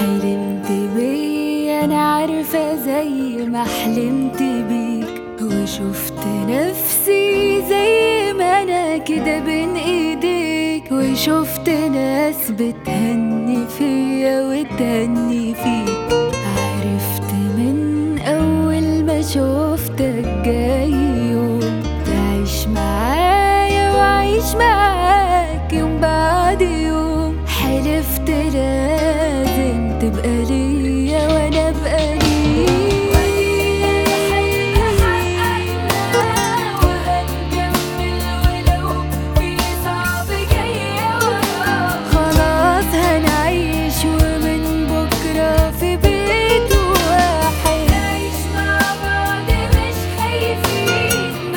حلمت بيا انا عارفة زي ما حلمت بيك وشفت نفسي زي ما انا كده بين ايديك وشفت ناس بتهني فيا وتهني فيك عرفت من اول ما شفتك جاي يوم تعيش معايا وعيش معاك يوم بعد يوم حلفت لازم تبقى ليا وانا ابقى ليك خلاص هنعيش ومن بكرة في بيت واحد نعيش مع بعض مش خايفين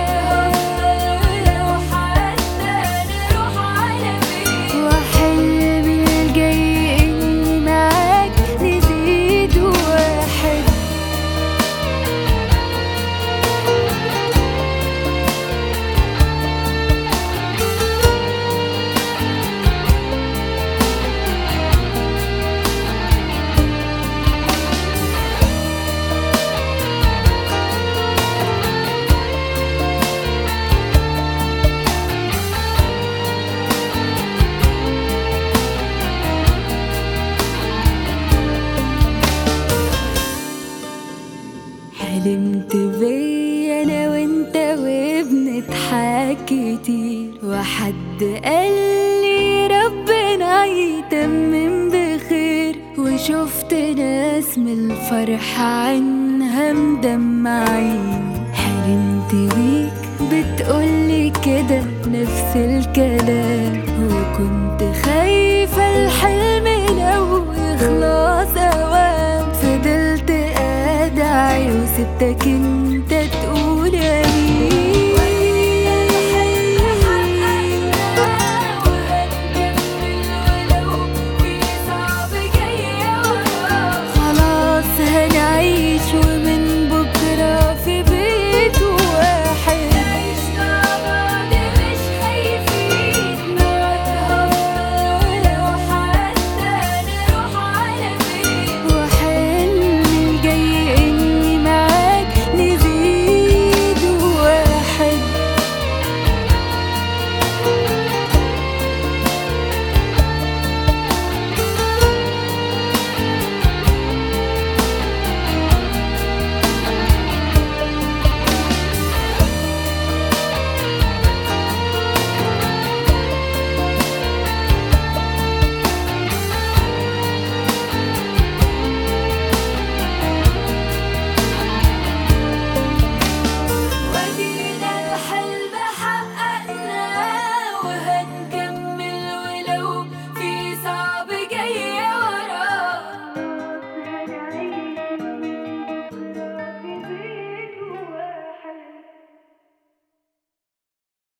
لو حتى نروح على فين وحلمي الجاي اني معاك نزيد واحد حلمت بيا انا وانت وبنضحك كتير وحد قال لي ربنا يتمم بخير وشفت ناس من الفرح عنها مدمعين حلمت بيك بتقولي كده نفس الكلام وكنت خايفة الحلم لو يخلص اوام فضلت ادعي وسبتك انت